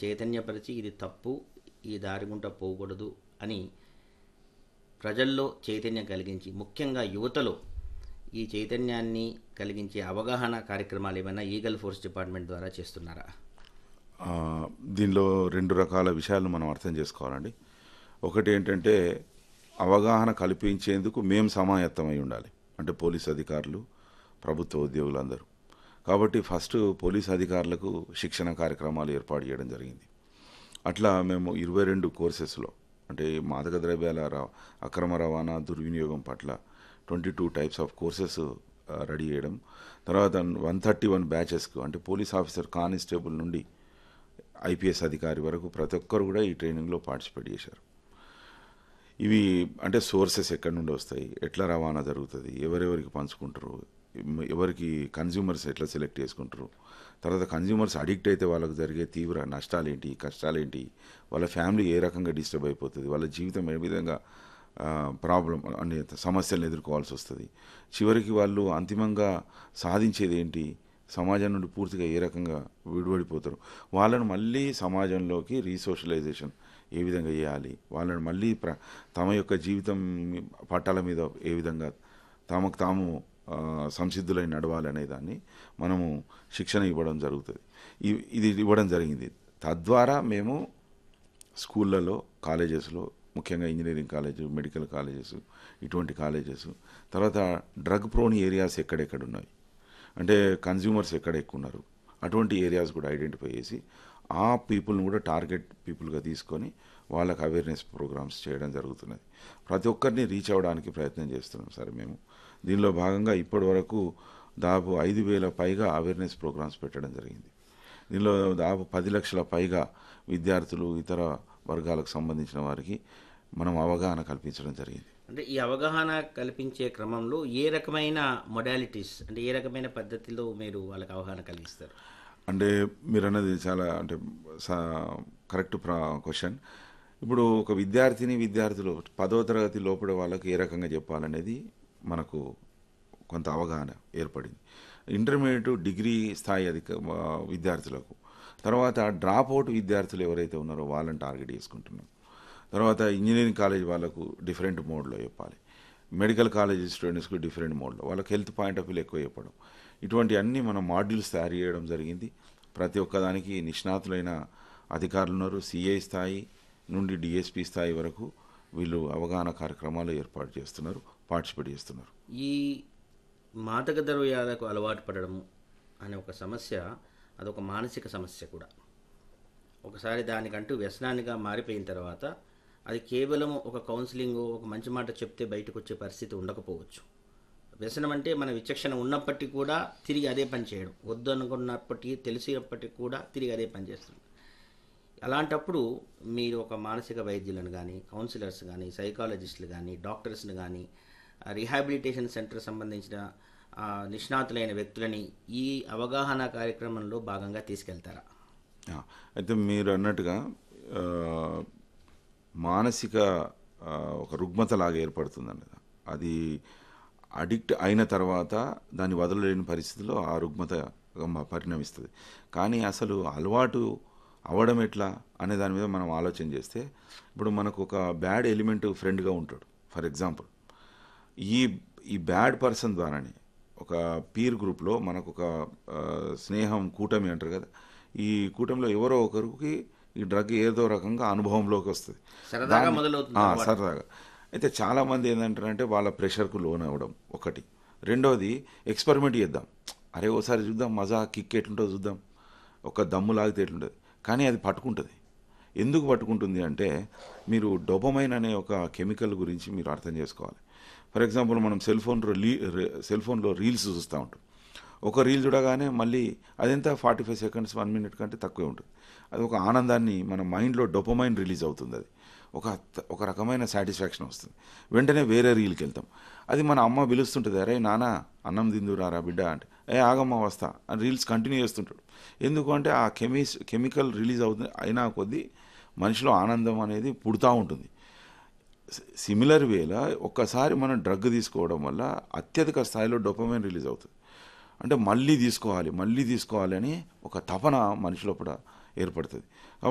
చైతన్యపరిచి ఇది తప్పు ఈ దారి గుంట పోకూడదు అని ప్రజల్లో చైతన్యం కలిగించి ముఖ్యంగా యువతలో ఈ చైతన్యాన్ని కలిగించే అవగాహన కార్యక్రమాలు ఏమైనా ఈగల్ ఫోర్స్ డిపార్ట్మెంట్ ద్వారా చేస్తున్నారా ఆ, దీనిలో రెండు రకాల విషయాలను మనం అర్థం చేసుకోవాలండి ఒకటి ఏంటంటే అవగాహన కల్పించేందుకు మేము సమాయత్తమై ఉండాలి అంటే పోలీస్ అధికారులు ప్రభుత్వ ఉద్యోగులందరూ కాబట్టి ఫస్ట్ పోలీస్ అధికారులకు శిక్షణ కార్యక్రమాలు ఏర్పాటు చేయడం జరిగింది అట్లా మేము ఇరవై రెండు కోర్సెస్లో అంటే మాదక ద్రవ్యాల రా- అక్రమ రవాణా దుర్వినియోగం పట్ల twenty two types of courses ready చేయడం తర్వాత వన్ థర్టీ వన్ బ్యాచెస్కు అంటే పోలీస్ ఆఫీసర్ కానిస్టేబుల్ నుండి ఐపీఎస్ అధికారి వరకు ప్రతి ఒక్కరు కూడా ఈ ట్రైనింగ్లో పార్టిసిపేట్ చేశారు ఇవి అంటే సోర్సెస్ ఎక్కడి నుండి వస్తాయి ఎట్లా రవాణా జరుగుతుంది ఎవరెవరికి పంచుకుంటారు ఎం- ఎవరికి కన్జ్యూమర్స్ ఎట్లా సెలెక్ట్ చేసుకుంటారు తర్వాత కన్జ్యూమర్స్ అడిక్ట్ అయితే వాళ్ళకి జరిగే తీవ్ర నష్టాలేంటి కష్టాలేంటి వాళ్ళ ఫ్యామిలీ ఏ రకంగా డిస్టర్బ్ అయిపోతుంది వాళ్ళ జీవితం ఏ విధంగా ప్రాబ్లం అనే సమస్యలను ఎదుర్కోవాల్సి వస్తుంది చివరికి వాళ్ళు అంతిమంగా సాధించేది ఏంటి సమాజం నుండి పూర్తిగా ఏ రకంగా విడిపడిపోతారు వాళ్ళను మళ్ళీ సమాజంలోకి రీసోషలైజేషన్ ఏ విధంగా చేయాలి వాళ్ళని మళ్ళీ ప్ర తమ యొక్క జీవితం మీ- పట్టాల మీద ఏ విధంగా తమకు తాము ఆ, సంసిద్ధులై నడవాలి అనే దాన్ని మనము శిక్షణ ఇవ్వడం జరుగుతుంది ఇ- ఇది ఇవ్వడం జరిగింది తద్వారా మేము స్కూళ్ళలో కాలేజెస్లో ముఖ్యంగా ఇంజనీరింగ్ కాలేజ్ మెడికల్ కాలేజెస్ ఇటువంటి కాలేజెస్ తర్వాత డ్రగ్ ప్రోని ఏరియాస్ ఎక్కడెక్కడ ఉన్నాయి అంటే కన్జ్యూమర్స్ ఎక్కడ ఎక్కువ ఉన్నారు అటువంటి ఏరియాస్ కూడా ఐడెంటిఫై చేసి ఆ పీపుల్ని కూడా టార్గెట్ పీపుల్గా తీసుకొని వాళ్ళకి అవేర్నెస్ ప్రోగ్రామ్స్ చేయడం జరుగుతున్నది ప్రతి ఒక్కరిని రీచ్ అవ్వడానికి ప్రయత్నం చేస్తున్నాం సార్ మేము దీనిలో భాగంగా ఇప్పటి వరకు దాదాపు ఐదు వేల పైగా అవేర్నెస్ ప్రోగ్రామ్స్ పెట్టడం జరిగింది దీనిలో దాదాపు పది లక్షల పైగా విద్యార్థులు ఇతర వర్గాలకు సంబంధించిన వారికి మనం అవగాహన కల్పించడం జరిగింది అంటే ఈ అవగాహన కల్పించే క్రమంలో ఏ రకమైన మొడాలిటీస్ అంటే ఏ రకమైన పద్ధతిలో మీరు వాళ్ళకి అవగాహన కలిగిస్తారు అంటే మీరు అన్నది చాలా అంటే సా- కరెక్ట్ ప్రా క్వశ్చన్ ఇప్పుడు ఒక విద్యార్థిని విద్యార్థులు పదవ తరగతి లోపల వాళ్ళకి ఏ రకంగా చెప్పాలనేది మనకు కొంత అవగాహన ఏర్పడింది ఇంటర్మీడియట్ డిగ్రీ స్థాయి అధిక ఆ, విద్యార్థులకు తర్వాత డ్రాప్ అవుట్ విద్యార్థులు ఎవరైతే ఉన్నారో వాళ్ళని టార్గెట్ చేసుకుంటున్నాం తర్వాత ఇంజనీరింగ్ కాలేజ్ వాళ్ళకు డిఫరెంట్ మోడ్లో చెప్పాలి మెడికల్ కాలేజ్ స్టూడెంట్స్కి డిఫరెంట్ మోడ్లో వాళ్ళకి హెల్త్ పాయింట్ ఆఫ్ వ్యూలో ఎక్కువ చెప్పడం ఇటువంటి అన్ని మనం మాడ్యూల్స్ తయారు చేయడం జరిగింది ప్రతి ఒక్కదానికి నిష్ణాతులైన అధికారులు ఉన్నారు సిఐ స్థాయి నుండి డిఎస్పి స్థాయి వరకు వీళ్ళు అవగాహన కార్యక్రమాలు ఏర్పాటు చేస్తున్నారు పార్టిసిపేట్ చేస్తున్నారు ఈ మాదక ద్రవ్యాలకు అలవాటు పడడము అనే ఒక సమస్య అదొక మానసిక సమస్య కూడా ఒకసారి దానికంటూ వ్యసనానిగా మారిపోయిన తర్వాత అది కేవలం ఒక కౌన్సిలింగ్ ఒక మంచి మాట చెప్తే బయటకు వచ్చే పరిస్థితి ఉండకపోవచ్చు వ్యసనం అంటే మన విచక్షణ ఉన్నప్పటికీ కూడా తిరిగి అదే పని చేయడం వద్దు అనుకున్నప్పటికీ తెలిసినప్పటికీ కూడా తిరిగి అదే పని చేస్తుంది అలాంటప్పుడు మీరు ఒక మానసిక వైద్యులను కానీ కౌన్సిలర్స్ కానీ సైకాలజిస్టులు కానీ డాక్టర్స్ని కానీ రీహాబిలిటేషన్ సెంటర్ సంబంధించిన ఆ, నిష్ణాతులైన వ్యక్తులని ఈ అవగాహన కార్యక్రమంలో భాగంగా తీసుకెళ్తారా ఆ, అయితే మీరు అన్నట్టుగా ఆ, మానసిక ఆ, ఒక రుగ్మతలాగా ఏర్పడుతుందండి అది అడిక్ట్ అయిన తర్వాత దాన్ని వదలలేని పరిస్థితిలో ఆ రుగ్మత మ- పరిణమిస్తుంది కానీ అసలు అలవాటు అవ్వడం ఎట్లా అనే దాని మీద మనం ఆలోచన చేస్తే ఇప్పుడు మనకు ఒక బ్యాడ్ ఎలిమెంట్ ఫ్రెండ్గా ఉంటాడు ఫర్ ఎగ్జాంపుల్ ఈ ఈ బ్యాడ్ పర్సన్ ద్వారానే ఒక పీర్ గ్రూప్లో మనకు ఒక ఆ, స్నేహం కూటమి అంటారు కదా ఈ కూటమిలో ఎవరో ఒకరికి ఈ డ్రగ్ ఏదో రకంగా అనుభవంలోకి వస్తుంది సరదాగా దాన్ని- మొదలవుతుంది ఆ, అలవాటు. సరదాగా అయితే చాలా మంది ఏంటంటారంటే వాళ్ళ ప్రెషర్కు లోన్ అవ్వడం ఒకటి రెండోది ఎక్స్పెరిమెంట్ చేద్దాం అరే ఓసారి చూద్దాం మజా కిక్ ఎట్లుంటుందో చూద్దాం ఒక దమ్ము లాగితే ఎట్లుంటుంది కానీ అది పట్టుకుంటుంది ఎందుకు పట్టుకుంటుంది అంటే మీరు డొపమైన్ అనే ఒక కెమికల్ గురించి మీరు అర్థం చేసుకోవాలి ఫర్ ఎగ్జాంపుల్ మనం సెల్ ఫోన్ రీ సెల్ ఫోన్లో రీల్స్ చూస్తూ ఉంటాం ఒక రీల్ చూడగానే మళ్ళీ అదెంత forty five seconds one minute కంటే తక్కువే ఉంటుంది అది ఒక ఆనందాన్ని మన మైండ్లో డొపమైన్ రిలీజ్ అవుతుంది అది ఒక ఒక రకమైన సాటిస్ఫాక్షన్ వస్తుంది వెంటనే వేరే రీల్కి వెళ్తాం అది మన అమ్మ పిలుస్తుంటుంది అరే నాన్న అన్నం తిందురారా బిడ్డ అంటే ఏ ఆగమ్మ వస్తా అని రీల్స్ కంటిన్యూ చేస్తుంటాడు ఎందుకు అంటే ఆ కెమిస్ కెమికల్ రిలీజ్ అవుతుంది అయినా కొద్దీ మనిషిలో ఆనందం అనేది పుడుతూ ఉంటుంది సిమిలర్ వేలా ఒక్కసారి మనం డ్రగ్ తీసుకోవడం వల్ల అత్యధిక స్థాయిలో డొపమైన్ రిలీజ్ అవుతుంది అంటే మళ్ళీ తీసుకోవాలి మళ్ళీ తీసుకోవాలి అని ఒక తపన మనిషి లోపల ఏర్పడుతుంది